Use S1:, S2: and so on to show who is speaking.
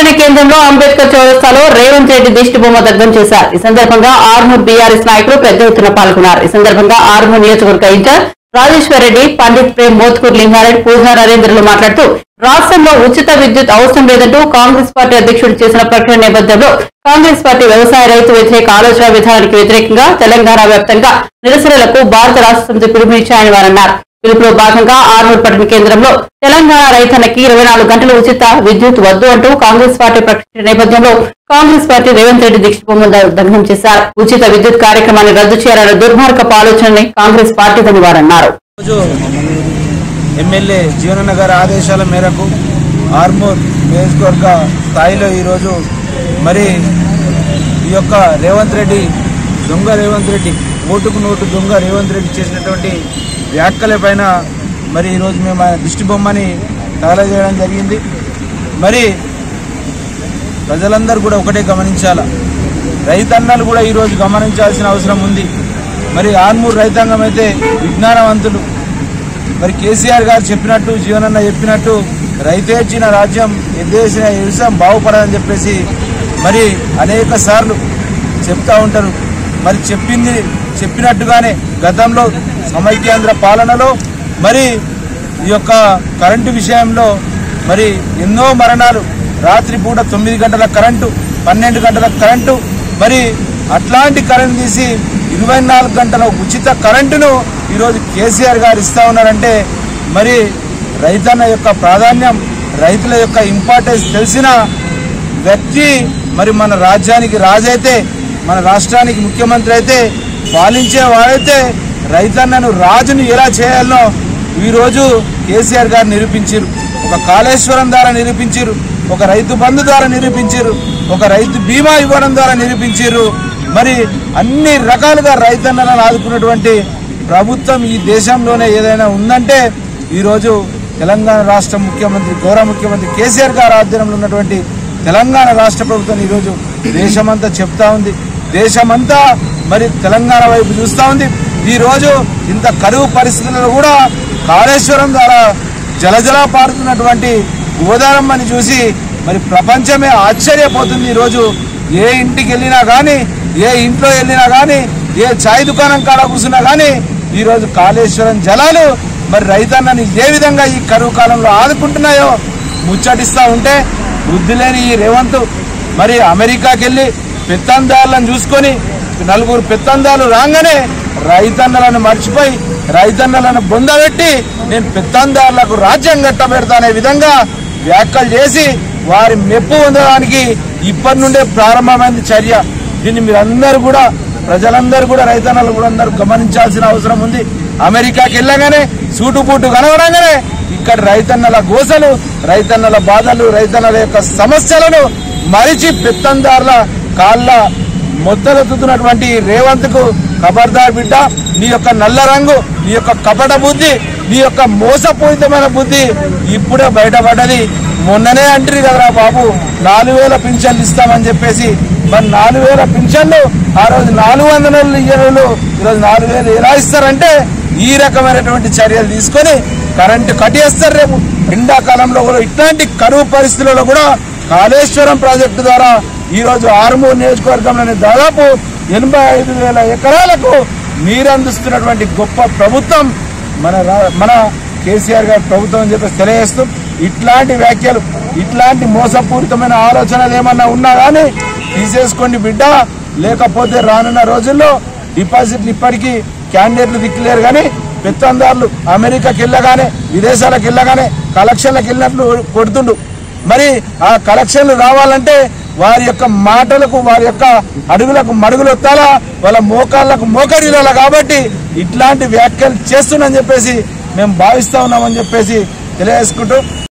S1: పట్టణ కేంద్రంలో అంబేద్కర్ చౌరస్తాలో రేవంత్ రెడ్డి దిష్టి బొమ్మ దగ్ధం చేశారు ఈ సందర్భంగా ఆర్మూర్ బీఆర్ఎస్ నాయకులు పెద్ద ఎత్తున పాల్గొన్నారు ఈ సందర్భంగా ఆర్మూర్ నియోజకవర్గ ఇన్ఛార్జ్ రాజేశ్వర్ రెడ్డి పండిత్ ప్రేమ్ మోత్కూర్ లింగారెడ్డి పూజా నరేంద్రలు మాట్లాడుతూ రాష్ట్రంలో ఉచిత విద్యుత్ అవసరం లేదంటూ కాంగ్రెస్ పార్టీ అధ్యక్షుడు చేసిన ప్రకటన నేపథ్యంలో కాంగ్రెస్ పార్టీ వ్యవసాయ రైతు వ్యతిరేక ఆలోచన విధానానికి వ్యతిరేకంగా తెలంగాణ వ్యాప్తంగా నిరసనలకు భారత రాష్ట్ర సమితి పిలుపునిచ్చాయని వారు అన్నారు పిలుపులో భాగంగా ఆర్మూర్ పట్టణ కేంద్రంలో తెలంగాణ రైతన్నకి ఇరవై నాలుగు గంటల ఉచిత విద్యుత్ వద్దు అంటూ కాంగ్రెస్ పార్టీ ప్రకటించిన నేపథ్యంలో కాంగ్రెస్ పార్టీ రేవంత్ రెడ్డి దీక్ష బొమ్మను దగ్ధం చేశారు ఉచిత విద్యుత్ కార్యక్రమాన్ని రద్దు చేయాలన్న దుర్మార్గపు ఆలోచనని కాంగ్రెస్ పార్టీదని వారన్నారు
S2: రోజు ఎమ్మెల్యే జీవనన్న గారి ఆదేశాల మేరకు ఆర్మూర్ నియోజకవర్గ స్థాయిలో ఈరోజు మరి ఈ యొక్క రేవంత్ రెడ్డి దొంగ రేవంత్ రెడ్డి ఓటుకు నోటు దొంగ రేవంత్ రెడ్డి చేసినటువంటి వ్యాఖ్యల పైన మరి ఈరోజు మేము ఆయన దిష్టి బొమ్మని తగలజేయడం జరిగింది మరి ప్రజలందరూ కూడా ఒకటే గమనించాల రైతన్నలు కూడా ఈరోజు గమనించాల్సిన అవసరం ఉంది మరి ఆర్మూర్ రైతాంగం అయితే విజ్ఞానవంతులు మరి కేసీఆర్ గారు చెప్పినట్టు జీవనన్న చెప్పినట్టు రైతే ఇచ్చిన రాజ్యం ఎద్దేసిన వ్యవసాయం బాగుపడదని చెప్పేసి మరి అనేక సార్లు చెప్తా ఉంటారు మరి చెప్పింది చెప్పినట్టుగానే గతంలో సమైక్యాంధ్ర పాలనలో మరి ఈ యొక్క కరెంటు విషయంలో మరి ఎన్నో మరణాలు రాత్రి పూట తొమ్మిది గంటల కరెంటు పన్నెండు గంటల కరెంటు మరి అట్లాంటి కరెంట్ తీసి ఇరవై నాలుగు గంటల ఉచిత కరెంటును ఈరోజు కేసీఆర్ గారు ఇస్తా ఉన్నారంటే మరి రైతన్న యొక్క ప్రాధాన్యం రైతుల యొక్క ఇంపార్టెన్స్ తెలిసిన వ్యక్తి మరి మన రాజ్యానికి రాజైతే మన రాష్ట్రానికి ముఖ్యమంత్రి అయితే పాలించే వాడైతే రైతన్నను రాజును ఎలా చేయాలనో ఈరోజు కేసీఆర్ గారు నిరూపించారు ఒక కాళేశ్వరం ద్వారా నిరూపించారు ఒక రైతు బంధు ద్వారా నిరూపించారు ఒక రైతు బీమా ఇవ్వడం ద్వారా నిరూపించారు మరి అన్ని రకాలుగా రైతన్నలను ఆదుకున్నటువంటి ప్రభుత్వం ఈ దేశంలోనే ఏదైనా ఉందంటే ఈరోజు తెలంగాణ రాష్ట్ర ముఖ్యమంత్రి గౌరవ ముఖ్యమంత్రి కేసీఆర్ గారి ఆధ్వర్యంలో ఉన్నటువంటి తెలంగాణ రాష్ట్ర ప్రభుత్వం ఈరోజు దేశమంతా చెప్తా ఉంది దేశమంతా మరి తెలంగాణ వైపు చూస్తా ఉంది ఈ రోజు ఇంత కరువు పరిస్థితులలో కూడా కాళేశ్వరం ద్వారా జలజల పారుతున్నటువంటి గోదారమ్మని చూసి మరి ప్రపంచమే ఆశ్చర్యపోతుంది ఈరోజు ఏ ఇంటికి వెళ్ళినా కానీ ఏ ఇంట్లో వెళ్ళినా కానీ ఏ చాయ్ దుకాణం కాడ కూర్చున్నా కానీ ఈరోజు కాళేశ్వరం జలాలు మరి రైతన్నని ఏ విధంగా ఈ కరువు కాలంలో ఆదుకుంటున్నాయో ముచ్చటిస్తా ఉంటే బుద్ధి లేని ఈ రేవంత్ మరి అమెరికాకి వెళ్ళి పెత్తందారులను చూసుకొని నలుగురు పెత్తందారులు రాగానే రైతన్నలను మర్చిపోయి రైతన్నలను బొందబెట్టి నేను పెత్తందారులకు రాజ్యం కట్టబెడతానే విధంగా వ్యాఖ్యలు చేసి వారి మెప్పు పొందడానికి ఇప్పటి నుండే ప్రారంభమైంది చర్య దీన్ని మీరందరూ కూడా ప్రజలందరూ కూడా రైతన్నలు కూడా అందరూ గమనించాల్సిన అవసరం ఉంది అమెరికాకి వెళ్ళగానే సూటుబూటు కనబడంగానే ఇక్కడ రైతన్నల గోసలు రైతన్నల బాధలు రైతన్నల యొక్క సమస్యలను మరిచి పెత్తందారుల కాళ్ళ మొత్తలెత్తుతున్నటువంటి రేవంత్ కు ఖబర్దార్ బిడ్డ నీ యొక్క నల్ల రంగు నీ యొక్క కపట బుద్ధి నీ యొక్క మోసపూరితమైన బుద్ధి ఇప్పుడే బయటపడ్డది మొన్ననే అంటారు కదరా బాబు నాలుగు వేల పింఛన్లు ఇస్తామని చెప్పేసి మరి నాలుగు వేల పింఛన్లు ఆ రోజు నాలుగు వందల ఇయ్యలు ఈరోజు నాలుగు వేలు ఎలా ఇస్తారంటే ఈ రకమైనటువంటి చర్యలు తీసుకొని కరెంటు కట్టేస్తారు రేపు ఎండాకాలంలో కూడా ఇట్లాంటి కరువు పరిస్థితులలో కూడా కాళేశ్వరం ప్రాజెక్టు ద్వారా ఈ రోజు ఆరుమూరు నియోజకవర్గంలోని దాదాపు ఎనభై ఐదు వేల ఎకరాలకు నీరు అందిస్తున్నటువంటి గొప్ప ప్రభుత్వం మన రా- మన కేసీఆర్ గారి ప్రభుత్వం అని చెప్పేసి తెలియజేస్తూ ఇట్లాంటి వ్యాఖ్యలు ఇట్లాంటి మోసపూరితమైన ఆలోచనలు ఏమన్నా ఉన్నా కానీ తీసేసుకోండి బిడ్డ లేకపోతే రానున్న రోజుల్లో డిపాజిట్లు ఇప్పటికీ క్యాండిడేట్లు దిక్కులేరు కానీ పెత్తందారులు అమెరికాకి వెళ్ళగానే విదేశాలకు వెళ్ళగానే కలెక్షన్లకు వెళ్ళినట్లు కొడుతుండు మరి ఆ కలెక్షన్లు రావాలంటే వారి యొక్క మాటలకు వారి యొక్క అడుగులకు మడుగులు ఎత్తాలా వాళ్ళ మోకాళ్ళకు మోకరిల్లాలా కాబట్టి ఇట్లాంటి వ్యాఖ్యలు చేస్తున్నని చెప్పేసి మేము భావిస్తా ఉన్నామని చెప్పేసి తెలియజేసుకుంటూ